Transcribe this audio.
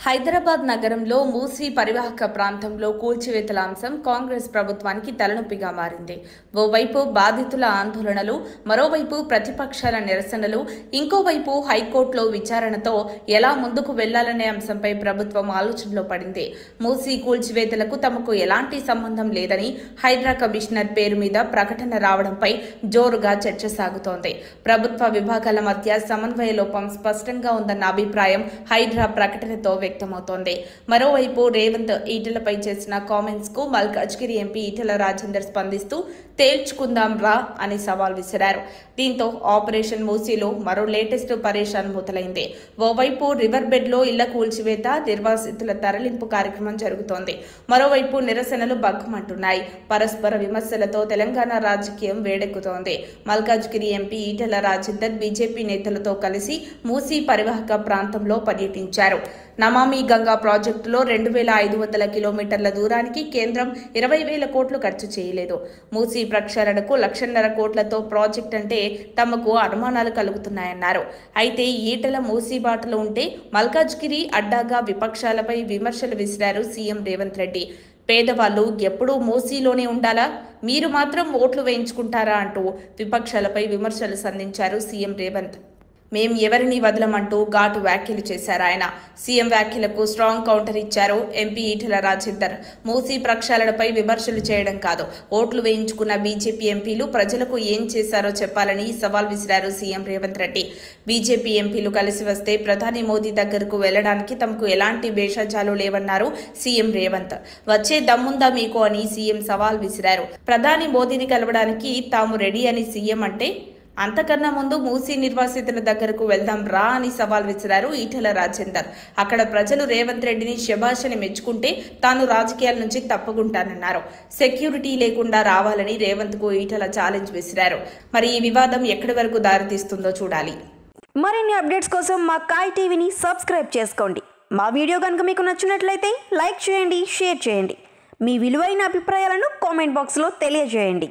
హైదరాబాద్ నగరంలో మూసీ పరివాహక ప్రాంతంలో కూల్చివేతల అంశం కాంగ్రెస్ ప్రభుత్వానికి తలనొప్పిగా మారింది ఓవైపు బాధితుల ఆందోళనలు మరోవైపు ప్రతిపక్షాల నిరసనలు ఇంకోవైపు హైకోర్టులో విచారణతో ఎలా ముందుకు వెళ్లాలనే అంశంపై ప్రభుత్వం ఆలోచనలో పడింది మూసీ కూల్చివేతలకు తమకు ఎలాంటి సంబంధం లేదని హైడ్రా కమిషనర్ పేరు మీద ప్రకటన రావడంపై జోరుగా చర్చ సాగుతోంది ప్రభుత్వ విభాగాల మధ్య సమన్వయ లోపం స్పష్టంగా ఉందన్న అభిప్రాయం హైడ్రా ప్రకటనతో వ్యక్తమవుతోంది మరోవైపు రేవంత్ ఈటెలపై చేసిన కామెంట్స్ కు మల్కాజ్గిరి ఎంపీ ఈటెల రాజేందర్ స్పందిస్తూ తేల్చుకుందాం రా అని సవాల్ విసిరారు దీంతో ఆపరేషన్ మూసీలో మరో లేటెస్ట్ పరేషాన్ మొదలైంది ఓవైపు రివర్ బెడ్ లో ఇళ్ల కూల్చివేత నిర్వాసితుల తరలింపు కార్యక్రమం జరుగుతోంది మరోవైపు నిరసనలు బగ్గుమంటున్నాయి పరస్పర విమర్శలతో తెలంగాణ రాజకీయం వేడెక్కుతోంది మల్కాజ్గిరి ఎంపీ ఈటెల రాజేందర్ బీజేపీ నేతలతో కలిసి మూసీ పరివాహక ప్రాంతంలో పర్యటించారు నమామి గంగా ప్రాజెక్టులో రెండు వేల ఐదు వందల కిలోమీటర్ల దూరానికి కేంద్రం ఇరవై వేల కోట్లు ఖర్చు చేయలేదు మూసీ ప్రక్షాళనకు లక్షన్నర కోట్లతో ప్రాజెక్ట్ అంటే తమకు అనుమానాలు కలుగుతున్నాయన్నారు అయితే ఈటల మూసీ బాటలో ఉంటే మల్కాజ్గిరి అడ్డాగా విపక్షాలపై విమర్శలు విసిరారు సీఎం రేవంత్ రెడ్డి పేదవాళ్ళు ఎప్పుడూ మూసీలోనే ఉండాలా మీరు మాత్రం ఓట్లు వేయించుకుంటారా అంటూ విపక్షాలపై విమర్శలు సంధించారు సీఎం రేవంత్ మేం ఎవరిని వదలమంటూ ఘాటు వ్యాఖ్యలు చేశారు ఆయన సీఎం వ్యాఖ్యలకు స్ట్రాంగ్ కౌంటర్ ఇచ్చారు ఎంపీ ఈటెల రాజేందర్ మూసీ ప్రక్షాళనపై విమర్శలు చేయడం కాదు ఓట్లు వేయించుకున్న బీజేపీ ఎంపీలు ప్రజలకు ఏం చేశారో చెప్పాలని సవాల్ విసిరారు సీఎం రేవంత్ రెడ్డి బీజేపీ ఎంపీలు కలిసి వస్తే ప్రధాని మోదీ దగ్గరకు వెళ్లడానికి తమకు ఎలాంటి భేషజాలు లేవన్నారు సీఎం రేవంత్ వచ్చే దమ్ముందా మీకు అని సీఎం సవాల్ విసిరారు ప్రధాని మోదీని కలవడానికి తాము రెడీ అని సీఎం అంటే అంతకన్నా ముందు మూసీ నిర్వాసితుల దగ్గరకు వెళ్దాం రా అని సవాల్ విసిరారు ఈటెల రాజేందర్ అక్కడ ప్రజలు రేవంత్ రెడ్డిని శభాషని మెచ్చుకుంటే తాను రాజకీయాల నుంచి తప్పుకుంటానన్నారు సెక్యూరిటీ లేకుండా రావాలని రేవంత్ కు ఈటెల ఛాలెంజ్ విసిరారు మరి ఈ వివాదం ఎక్కడి వరకు దారితీస్తుందో చూడాలి మరిన్ని అప్డేట్స్ కోసం మా కాయ్ టీవీని సబ్స్క్రైబ్ చేసుకోండి మా వీడియో కనుక మీకు నచ్చినట్లయితే లైక్ చేయండి షేర్ చేయండి మీ విలువైన అభిప్రాయాలను కామెంట్ బాక్స్లో తెలియజేయండి